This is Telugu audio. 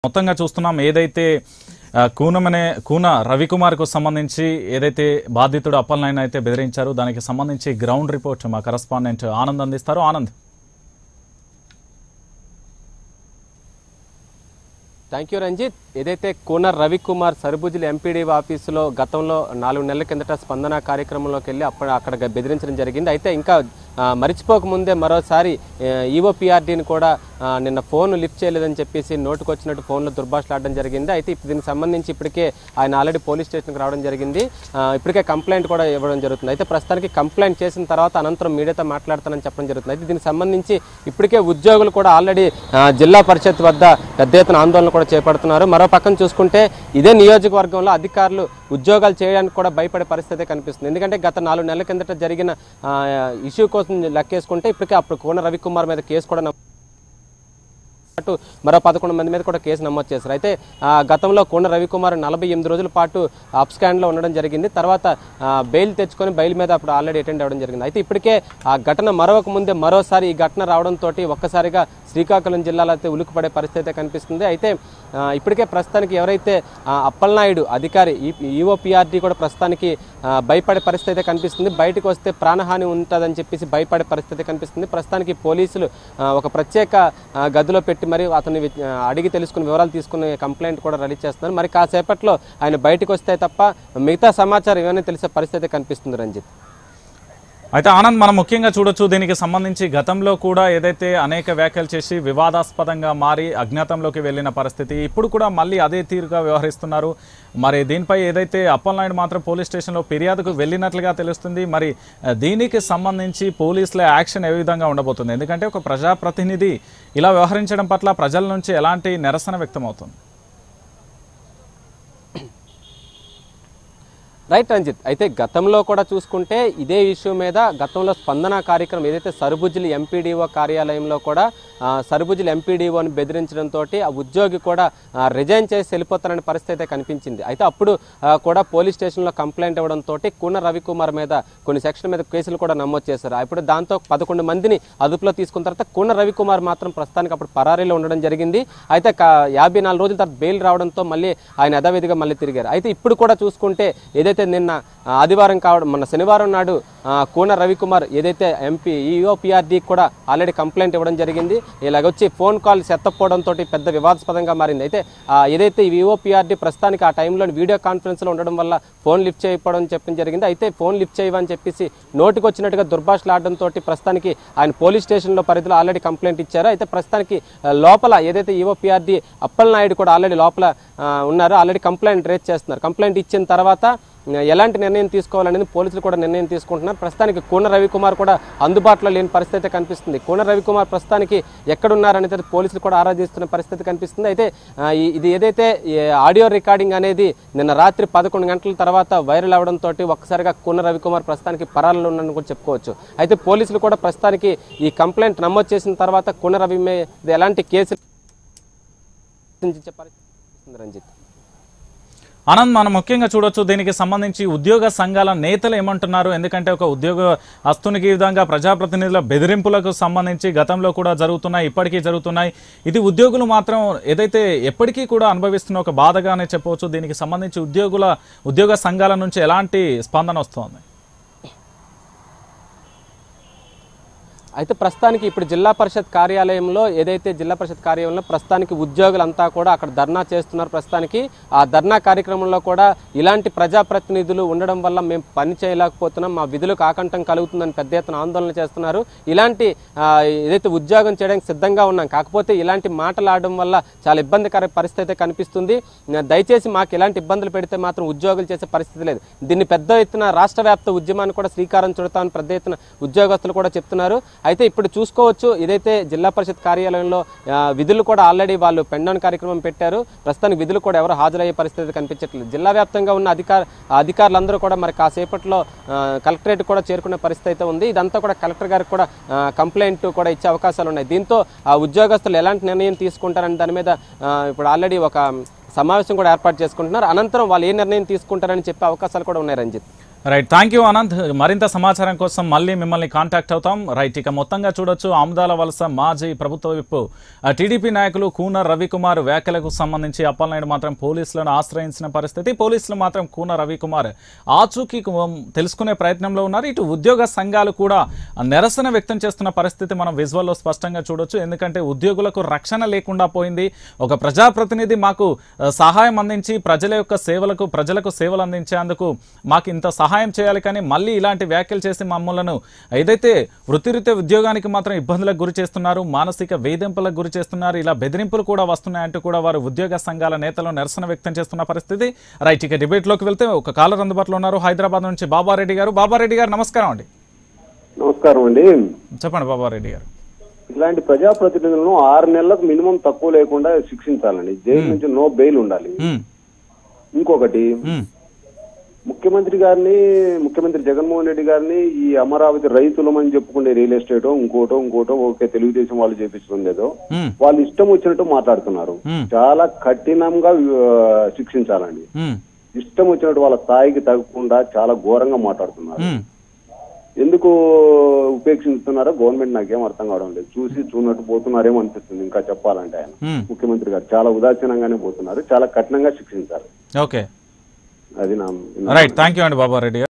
మొత్తంగా చూస్తున్నాం ఏదైతే ఆ, కూనమనే కూన రవికుమార్కు సంబంధించి ఏదైతే బాధితుడు అప్పలనాయన అయితే బెదిరించారో దానికి సంబంధించి గ్రౌండ్ రిపోర్ట్ మా కరస్పాండెంట్ ఆనంద్ అందిస్తారు ఆనంద్ థ్యాంక్ యూ రంజిత్ ఏదైతే కూనర్ రవికుమార్ సరుబుజుల ఎంపీడీ ఆఫీసులో గతంలో నాలుగు నెలల కిందట స్పందన కార్యక్రమంలోకి వెళ్ళి అప్పుడు అక్కడ గ- బెదిరించడం జరిగింది అయితే ఇంకా ఆ, మరిచిపోక ముందే మరోసారి ఈఓపిఆర్డీని కూడా ఆ, నిన్న ఫోన్ లిఫ్ట్ చేయలేదని చెప్పేసి నోటుకు వచ్చినట్టు ఫోన్లో దుర్భాషలాడడం జరిగింది అయితే ఇప్పుడు దీనికి సంబంధించి ఇప్పటికే ఆయన ఆల్రెడీ పోలీస్ స్టేషన్కి రావడం జరిగింది ఆ, ఇప్పటికే కంప్లైంట్ కూడా ఇవ్వడం జరుగుతుంది అయితే ప్రస్తుతానికి కంప్లైంట్ చేసిన తర్వాత అనంతరం మీడియాతో మాట్లాడతానని చెప్పడం జరుగుతుంది అయితే దీనికి సంబంధించి ఇప్పటికే ఉద్యోగులు కూడా ఆల్రెడీ ఆ, జిల్లా పరిషత్ వద్ద పెద్ద ఎత్తున ఆందోళన కూడా చేపడుతున్నారు మరో పక్కన చూసుకుంటే ఇదే నియోజకవర్గంలో అధికారులు ఉద్యోగాలు చేయడానికి కూడా భయపడే పరిస్థితి కనిపిస్తుంది ఎందుకంటే గత నాలుగు నెలల కిందట జరిగిన ఆ, ఇష్యూ కోసం లెక్కేసుకుంటే ఇప్పటికే అప్పుడు కోన రవికుమార్ మీద కేసు కూడా నమోదు పాటు మరో పదకొండు మంది మీద కూడా కేసు నమోదు చేశారు అయితే ఆ, గతంలో కొండ రవికుమార్ నలభై ఎనిమిది రోజుల పాటు అప్ స్కాండ్లో ఉండడం జరిగింది తర్వాత ఆ, బెయిల్ తెచ్చుకొని బెయిల్ మీద అప్పుడు ఆల్రెడీ అటెండ్ అవ్వడం జరిగింది అయితే ఇప్పటికే ఆ ఘటన మరొక ముందే మరోసారి ఈ ఘటన రావడంతో ఒక్కసారిగా శ్రీకాకుళం జిల్లాలో అయితే ఉలిక్కిపడే పరిస్థితి అయితే కనిపిస్తుంది అయితే ఆ, ఇప్పటికే ప్రస్తుతానికి ఎవరైతే ఆ, అప్పలనాయుడు అధికారి ఈఓపిఆర్డీ కూడా ప్రస్తుతానికి ఆ, భయపడే పరిస్థితి అయితే కనిపిస్తుంది బయటకు వస్తే ప్రాణహాని ఉంటుందని చెప్పేసి భయపడే పరిస్థితి కనిపిస్తుంది ప్రస్తుతానికి పోలీసులు ఆ, ఒక ప్రత్యేక ఆ, గదిలో పెట్టి మరి అతన్ని వి- ఆ, అడిగి తెలుసుకుని వివరాలు తీసుకుని కంప్లైంట్ కూడా రిలీజ్ చేస్తున్నారు మరి కాసేపట్లో ఆయన బయటకు వస్తే తప్ప మిగతా సమాచారం ఏమైనా తెలిసే పరిస్థితి కనిపిస్తుంది రంజిత్ అయితే ఆనంద్ మనం ముఖ్యంగా చూడొచ్చు దీనికి సంబంధించి గతంలో కూడా ఏదైతే అనేక వ్యాఖ్యలు చేసి వివాదాస్పదంగా మారి అజ్ఞాతంలోకి వెళ్ళిన పరిస్థితి ఇప్పుడు కూడా మళ్ళీ అదే తీరుగా వ్యవహరిస్తున్నారు మరి దీనిపై ఏదైతే అప్పలనాయుడు మాత్రం పోలీస్ స్టేషన్లో ఫిర్యాదుకు వెళ్ళినట్లుగా తెలుస్తుంది మరి ఆ, దీనికి సంబంధించి పోలీసుల యాక్షన్ ఏ విధంగా ఉండబోతుంది ఎందుకంటే ఒక ప్రజాప్రతినిధి ఇలా వ్యవహరించడం పట్ల ప్రజల నుంచి ఎలాంటి నిరసన వ్యక్తమవుతుంది రైట్ రంజిత్ అయితే గతంలో కూడా చూసుకుంటే ఇదే ఇష్యూ మీద గతంలో స్పందన కార్యక్రమం ఏదైతే సరుబుజ్జిలి ఎంపీడీఓ కార్యాలయంలో కూడా ఆ, సరుబుజ్జిలి ఎంపీడీఓని బెదిరించడంతో ఆ ఉద్యోగి కూడా రిజైన్ చేసి వెళ్ళిపోతారనే పరిస్థితి అయితే కనిపించింది అయితే అప్పుడు ఆ, కూడా పోలీస్ స్టేషన్లో కంప్లైంట్ ఇవ్వడంతో కూన రవికుమార్ మీద కొన్ని సెక్షన్ మీద కేసులు కూడా నమోదు చేశారు ఇప్పుడు దాంతో పదకొండు మందిని అదుపులో తీసుకున్న తర్వాత కూన రవికుమార్ మాత్రం ప్రస్తుతానికి అప్పుడు పరారీలో ఉండడం జరిగింది అయితే క- యాభై నాలుగు రోజుల తర్వాత బెయిల్ రావడంతో మళ్ళీ ఆయన యథావిధిగా మళ్ళీ తిరిగారు అయితే ఇప్పుడు కూడా చూసుకుంటే ఏదైతే నిన్న ఆ, ఆదివారం కావడం మన శనివారం నాడు ఆ, కూన రవికుమార్ ఏదైతే ఎంపీ ఈఓపిఆర్డీ కూడా ఆల్రెడీ కంప్లైంట్ ఇవ్వడం జరిగింది ఇలాగొచ్చి ఫోన్ కాల్ ఎత్తకపోవడంతో పెద్ద వివాదాస్పదంగా మారింది అయితే ఆ, ఏదైతే ఈ ఈఓపిఆర్డీ ప్రస్తుతానికి ఆ టైంలో వీడియో కాన్ఫరెన్స్లో ఉండడం వల్ల ఫోన్ లిఫ్ట్ చేయకపోవడం చెప్పడం జరిగింది అయితే ఫోన్ లిఫ్ట్ చేయవని చెప్పేసి నోటికి వచ్చినట్టుగా దుర్భాషలాడడంతో ప్రస్తుతానికి ఆయన పోలీస్ స్టేషన్లో పరిధిలో ఆల్రెడీ కంప్లైంట్ ఇచ్చారు అయితే ప్రస్తుతానికి ఆ, లోపల ఏదైతే ఈఓపిఆర్డీ అప్పలనాయుడు కూడా ఆల్రెడీ లోపల ఆ, ఉన్నారు ఆల్రెడీ కంప్లైంట్ రేజ్ చేస్తున్నారు కంప్లైంట్ ఇచ్చిన తర్వాత ఆ, ఎలాంటి నిర్ణయం తీసుకోవాలనేది పోలీసులు కూడా నిర్ణయం తీసుకుంటున్నారు ప్రస్తుతానికి కూన రవికుమార్ కూడా అందుబాటులో లేని పరిస్థితి అయితే కనిపిస్తుంది కూన రవికుమార్ ప్రస్తుతానికి ఎక్కడున్నారనేది పోలీసులు కూడా ఆరాధిస్తున్న పరిస్థితి కనిపిస్తుంది అయితే ఆ, ఈ- ఇది ఏదైతే ఈ ఆడియో రికార్డింగ్ అనేది నిన్న రాత్రి పదకొండు గంటల తర్వాత వైరల్ అవడంతో ఒక్కసారిగా కూన రవికుమార్ ప్రస్తుతానికి పరాలలో ఉన్నని కూడా చెప్పుకోవచ్చు అయితే పోలీసులు కూడా ప్రస్తుతానికి ఈ కంప్లైంట్ నమోదు చేసిన తర్వాత కూన రవి మీద ఎలాంటి కేసులు ఇచ్చే పరిస్థితి కనిపిస్తుంది రంజిత్ ఆనంద్ మనం ముఖ్యంగా చూడొచ్చు దీనికి సంబంధించి ఉద్యోగ సంఘాల నేతలు ఏమంటున్నారు ఎందుకంటే ఒక ఉద్యోగ అస్తునికి ఈ విధంగా ప్రజాప్రతినిధుల బెదిరింపులకు సంబంధించి గతంలో కూడా జరుగుతున్నాయి ఇప్పటికీ జరుగుతున్నాయి ఇది ఉద్యోగులు మాత్రం ఏదైతే ఎప్పటికీ కూడా అనుభవిస్తున్న ఒక బాధగానే చెప్పవచ్చు దీనికి సంబంధించి ఉద్యోగుల ఉద్యోగ సంఘాల నుంచి ఎలాంటి స్పందన వస్తోంది అయితే ప్రస్తుతానికి ఇప్పుడు జిల్లా పరిషత్ కార్యాలయంలో ఏదైతే జిల్లా పరిషత్ కార్యాలయంలో ప్రస్తుతానికి ఉద్యోగులంతా కూడా అక్కడ ధర్నా చేస్తున్నారు ప్రస్తుతానికి ఆ ధర్నా కార్యక్రమంలో కూడా ఇలాంటి ప్రజాప్రతినిధులు ఉండడం వల్ల మేము పని చేయలేకపోతున్నాం మా విధులకు ఆకంఠం కలుగుతుందని పెద్ద ఎత్తున ఆందోళన చేస్తున్నారు ఇలాంటి ఆ, ఏదైతే ఉద్యోగం చేయడానికి సిద్ధంగా ఉన్నాం కాకపోతే ఇలాంటి మాటలు ఆడడం వల్ల చాలా ఇబ్బందికర పరిస్థితి అయితే కనిపిస్తుంది దయచేసి మాకు ఇలాంటి ఇబ్బందులు పెడితే మాత్రం ఉద్యోగులు చేసే పరిస్థితి లేదు దీన్ని పెద్ద ఎత్తున రాష్ట్ర వ్యాప్త ఉద్యమాన్ని కూడా శ్రీకారం చుడతామని పెద్ద ఎత్తున ఉద్యోగస్తులు కూడా చెప్తున్నారు అయితే ఇప్పుడు చూసుకోవచ్చు ఏదైతే జిల్లా పరిషత్ కార్యాలయంలో ఆ, విధులు కూడా ఆల్రెడీ వాళ్ళు పెండౌన్ కార్యక్రమం పెట్టారు ప్రస్తుతానికి విధులు కూడా ఎవరు హాజరయ్యే పరిస్థితి కనిపించట్లేదు జిల్లా వ్యాప్తంగా ఉన్న అధికార అధికారులందరూ కూడా మరి కాసేపట్లో ఆ, కలెక్టరేట్ కూడా చేరుకునే పరిస్థితి అయితే ఉంది ఇదంతా కూడా కలెక్టర్ గారికి కూడా ఆ, కంప్లైంట్ కూడా ఇచ్చే అవకాశాలు ఉన్నాయి దీంతో ఆ ఉద్యోగస్తులు ఎలాంటి నిర్ణయం తీసుకుంటారని దాని మీద ఆ, ఇప్పుడు ఆల్రెడీ ఒక సమావేశం కూడా ఏర్పాటు చేసుకుంటున్నారు అనంతరం వాళ్ళు ఏ నిర్ణయం తీసుకుంటారని చెప్పే అవకాశాలు కూడా ఉన్నాయి Ranjith right thank you Ananth మరింత సమాచారం కోసం మళ్ళీ మిమ్మల్ని కాంటాక్ట్ అవుతాం రైట్ ఇక మొత్తంగా చూడొచ్చు ఆముదాల వలస మాజీ ప్రభుత్వ విప్పు ఆ, టీడీపీ నాయకులు కూన రవికుమార్ వ్యాఖ్యలకు సంబంధించి అప్పలనాయుడు మాత్రం పోలీసులను ఆశ్రయించిన పరిస్థితి పోలీసులు మాత్రం కూన రవికుమార్ ఆచూకీ కు- తెలుసుకునే ప్రయత్నంలో ఉన్నారు ఇటు ఉద్యోగ సంఘాలు కూడా నిరసన వ్యక్తం చేస్తున్న పరిస్థితి మనం విజువల్లో స్పష్టంగా చూడొచ్చు ఎందుకంటే ఉద్యోగులకు రక్షణ లేకుండా పోయింది ఒక ప్రజాప్రతినిధి మాకు ఆ, సహాయం అందించి ప్రజల యొక్క సేవలకు ప్రజలకు సేవలు అందించేందుకు మాకు ఇంత సహాయం చేయాలి కానీ మళ్ళీ ఇలాంటి వ్యాఖ్యలు చేసి మమ్మల్ని ఏదైతే వృత్తిరీత్యా ఉద్యోగానికి మాత్రం ఇబ్బందులకు గురి చేస్తున్నారు మానసిక వేధింపులకు గురి చేస్తున్నారు ఇలా బెదిరింపులు కూడా వస్తున్నాయంటూ కూడా వారు ఉద్యోగ సంఘాల నేతలు నిరసన వ్యక్తం చేస్తున్న పరిస్థితి రైట్ ఇక డిబేట్లోకి వెళ్తే ఒక కాలర్ అందుబాటులో ఉన్నారు హైదరాబాద్ నుంచి బాబారెడ్డి గారు బాబారెడ్డి గారు నమస్కారం అండి నమస్కారం అండి చెప్పండి బాబారెడ్డి గారు ఇలాంటి ప్రజాప్రతినిధులను ఆరు నెలలకు మినిమం తక్కువ లేకుండా శిక్షించాలండి జైలు నుంచి నో బెయిల్ ఉండాలి ఉమ్, ఇంకొకటి ఉమ్, ముఖ్యమంత్రి గారిని ముఖ్యమంత్రి జగన్మోహన్ రెడ్డి గారిని ఈ అమరావతి రైతులమని చెప్పుకునే రియల్ ఎస్టేటో ఇంకోటో ఇంకోటో ఓకే తెలుగుదేశం వాళ్ళు చేపిస్తుంది ఏదో ఉమ్, వాళ్ళు ఇష్టం వచ్చినట్టు మాట్లాడుతున్నారు Hmm. చాలా కఠినంగా ఆ, శిక్షించాలండి ఉమ్, ఇష్టం వచ్చినట్టు వాళ్ళ స్థాయికి తగ్గకుండా చాలా ఘోరంగా మాట్లాడుతున్నారు ఉమ్. ఎందుకు ఉపేక్షిస్తున్నారో గవర్నమెంట్ నాకేం అర్థం కావడం లేదు చూసి చూనట్టు పోతున్నారేమో అనిపిస్తుంది ఇంకా చెప్పాలంటే ఆయన ఉమ్, ముఖ్యమంత్రి గారు చాలా ఉదాసీనంగానే పోతున్నారు చాలా కఠినంగా శిక్షించారు ఓకే అది నా రైట్ థ్యాంక్ యూ అండి బాబారెడ్డి గారు